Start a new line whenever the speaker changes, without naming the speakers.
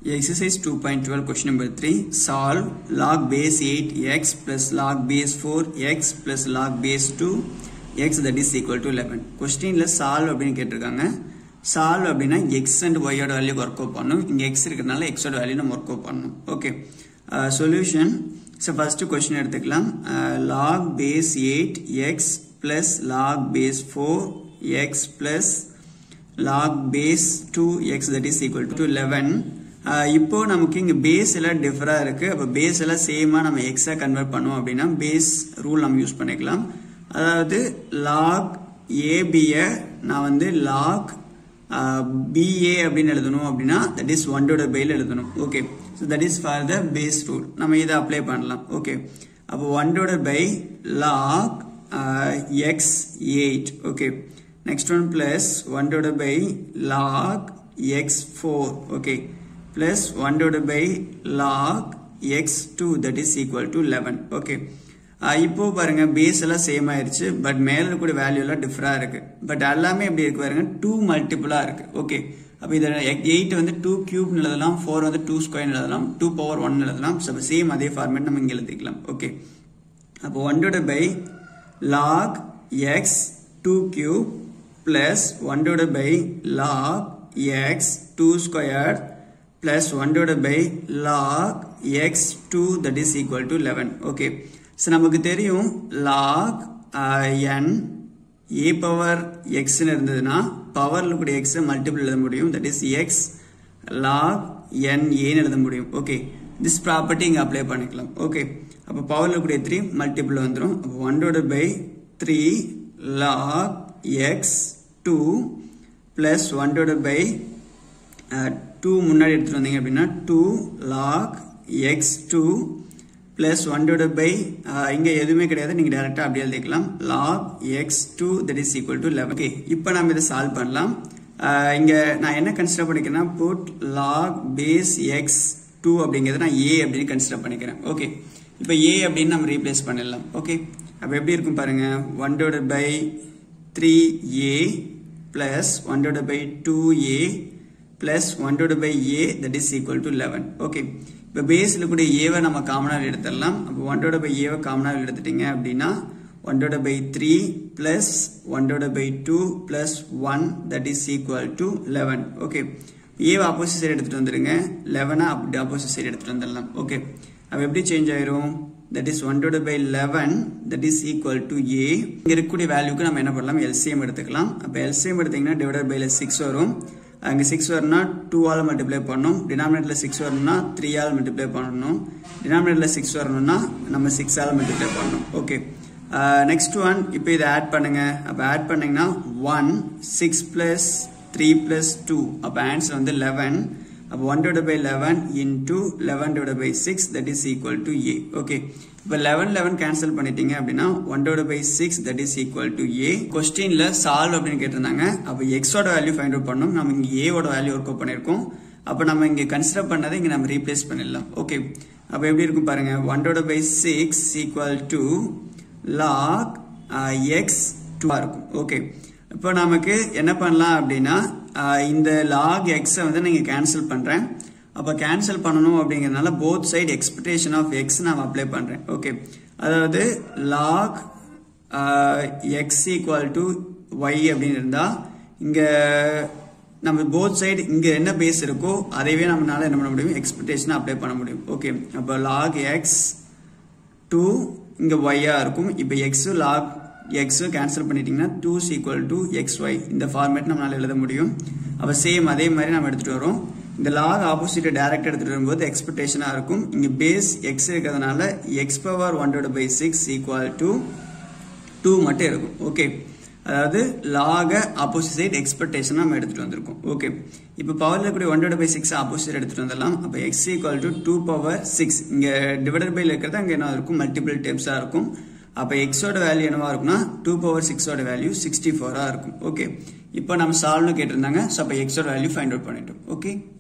Exercise 2.12 question number 3 solve log base 8x plus log base 4x plus log base 2 x that is equal to 11 கொஸ்டின்ல solve அப்படின்னு கேட்டிருக்காங்க solve அப்படின்னா X and ஒய்யோட value work out பண்ணணும் இங்க X இருக்கிறதுனால எக்ஸோட வேல்யூ நம்ம ஒர்க் அவுட் பண்ணணும் okay solution so first question எடுத்துக்கலாம் log base eight X plus log base four X plus log base two X that is equal to eleven இப்போ நமக்கு இங்க பேஸ் எல்லாம் டிஃபரா இருக்கு அப்ப பேஸ் எல்லாம் சேமா நம்ம எக்ஸா கன்வெர்ட் பண்ணுவோம் அப்படின்னா பேஸ் ரூல் நம்ம யூஸ் பண்ணிக்கலாம் அதாவது லாக் ஏபிய நான் வந்து லாக் பிஏ அப்படின்னு எழுதணும் அப்படின்னா தட் இஸ் ஒன் டோட பைல எழுதணும் okay so that is for the base rule நம்ம இதை அப்ளை பண்ணலாம் ஓகே அப்போ ஒன் டோட by log X eight okay next one plus 1 divided by log x4 okay plus 1 divided by log x2 that is equal to 11 okay இப்போ பாருங்க base எல்லாம் same ஆயிருச்சு but மேல இருக்கக்கூடிய வேல்யூ எல்லாம் டிஃபரா இருக்கு பட் எல்லாமே எப்படி இருக்கு பாருங்க டூ மல்டிபிளா இருக்கு ஓகே அப்ப இதை எயிட் வந்து டூ கியூப் எழுதலாம் ஃபோர் வந்து டூ ஸ்கொயர் எழுதலாம் டூ பவர் ஒன் எழுதலாம் சேம் அதே ஃபார்மேட் நம்ம இங்க எழுதிக்கலாம் ஓகே அப்போ one divide by log X two cube plus 1 divided by log x 2 square plus 1 divided by log x 2 that is equal to 11 okay so நமக்கு தெரியும் log uh, n a power x இருந்ததுன்னா பவர்ல கூடிய x multiple எழுத முடியும் that is x log n a எழுத முடியும் okay this property இங்க apply பண்ணிக்கலாம் ஓகே அப்ப பவர்ல கூடிய 3 மல்டிபிள் வந்துரும் அப்ப 1 divided by 3 log x 2 plus 1 divided by uh, 2 முன்னாடி எடுத்துட்டு வந்தீங்க அப்படின்னா 2 log x 2 plus 1 divided by uh, இங்க எதுவுமே கிடையாது நீங்க டைரக்டா அப்படியே எழுதிக்கலாம் log x 2 that is equal to 11 okay இப்போ நாம இதை சால்வ் பண்ணலாம் இங்க நான் என்ன கன்சிடர் பண்ணிக்கிறேன்னா put log base x 2 அப்படிங்கிறத நான் a அப்படின்னு கன்சிடர் பண்ணிக்கிறேன் ஓகே இப்போ a அப்படின்னு நம்ம ரீப்ளேஸ் பண்ணிடலாம் ஓகே அப்ப எப்படி இருக்கும் பாருங்க 1 divided by 3a plus 1 divided by 2a plus 1 divided by a that is equal to 11 okay இப்போ பேஸ்ல கூட ஏவை நம்ம காமனாக எடுத்துடலாம் அப்போ ஒன் டோட பை ஏவை காமனாக எடுத்துட்டீங்க அப்படின்னா ஒன் டோட பை த்ரீ பிளஸ் ஒன் டோட by two plus one that is equal to eleven okay ஏவை ஆப்போசிட் சைடு எடுத்துட்டு வந்துருங்க லெவனா அப்படி ஆப்போசிட் சைடு எடுத்துட்டு வந்துடலாம் ஓகே அப்போ எப்படி சேஞ்ச் ஆயிரும் that is 1 divided by 11 that is equal to a இங்க இருக்கக்கூடிய வேல்யூக்கு நம்ம என்ன பண்ணலாம் LCM எடுத்துக்கலாம் அப்ப LCM எடுத்தீங்கன்னா divided by 6 வரும் அங்க 6 வரும்னா 2 ஆல மல்டிப்ளை பண்ணணும் டினாமினேட்டர்ல 6 வரணும்னா 3 ஆல மல்டிப்ளை பண்ணணும் டினாமினேட்டர்ல 6 வரணும்னா நம்ம 6 ஆல மல்டிப்ளை பண்ணணும் ஓகே நெக்ஸ்ட் ஒன் இப்போ இதை ஆட் பண்ணுங்க அப்ப ஆட் பண்ணீங்கன்னா 1 6 பிளஸ் 3 பிளஸ் 2 அப்ப ஆன்சர் வந்து 11 அப்போ 1 divided by 11 into 11 divided by 6 that is equal to a okay இப்போ 11 11 கேன்சல் பண்ணிட்டீங்க அப்படின்னா 1 divided by 6 that is equal to a கொஸ்டின்ல சால்வ் அப்படின்னு கேட்டிருந்தாங்க அப்போ x ஓட வேல்யூ ஃபைண்ட் அவுட் பண்ணோம் நம்ம இங்க a ஓட வேல்யூ ஒர்க் அவுட் பண்ணிருக்கோம் அப்போ நம்ம இங்க கன்சிடர் பண்ணதை இங்க நம்ம ரீப்ளேஸ் பண்ணிடலாம் ஓகே அப்போ எப்படி இருக்கும் பாருங்க 1 divided by 6 equal to log uh, x 2 இருக்கும் ஓகே இப்போ நமக்கு என்ன பண்ணலாம் அப்படின்னா இந்த லாக் எக்ஸை வந்து நீங்கள் கேன்சல் பண்ணுறேன் அப்போ கேன்சல் பண்ணணும் அப்படிங்கிறதுனால both side expectation of X நான் அப்ளை பண்ணுறேன் ஓகே அதாவது log X equal to Y அப்படின்னு இருந்தால் இங்கே நம்ம போத் சைடு இங்கே என்ன பேஸ் இருக்கோ அதைவே நம்மளால என்ன பண்ண முடியும் எக்ஸ்பெக்டேஷனை அப்ளை பண்ண முடியும் ஓகே அப்போ லாக் எக்ஸ் டூ இங்கே ஒய்யா இருக்கும் இப்போ எக்ஸு லாக் எக்ஸ் கேன்சல் பண்ணிட்டீங்கன்னா two equal to X Y இந்த ஃபார்மேட் நம்மளால எழுத முடியும் அப்போ சேம் அதே மாதிரி நம்ம எடுத்துட்டு வரோம் இந்த லாக் ஆப்போசிட் டைரக்ட் எடுத்துட்டு வரும்போது எக்ஸ்பெக்டேஷனா இருக்கும் இங்க பேஸ் எக்ஸ் இருக்கிறதுனால எக்ஸ் பவர் ஒன் டோட by six equal to two மட்டும் இருக்கும் ஓகே அதாவது லாக ஆப்போசிட் சைட் எக்ஸ்பெக்டேஷன் நம்ம எடுத்துட்டு வந்திருக்கோம் ஓகே இப்போ பவர்ல கூடிய ஒன் டோட பை சிக்ஸ் ஆப்போசிட் எடுத்துட்டு வந்துடலாம் அப்போ X equal to two power six இங்க டிவைடட் பைல இருக்கிறது அங்க என்ன இருக்கும் மல்டிபிள் டேப்ஸா இருக்கும் அப்ப எக்ஸோட வேல்யூ என்னவா இருக்கும்னா டூ பவர் சிக்ஸோட வேல்யூ சிக்ஸ்டி ஃபோரா இருக்கும் ஓகே இப்போ நம்ம சால்வ்னு கேட்டிருந்தாங்க ஸோ அப்போ எக்ஸோட வேல்யூ ஃபைண்ட் அவுட் பண்ணிட்டோம் ஓகே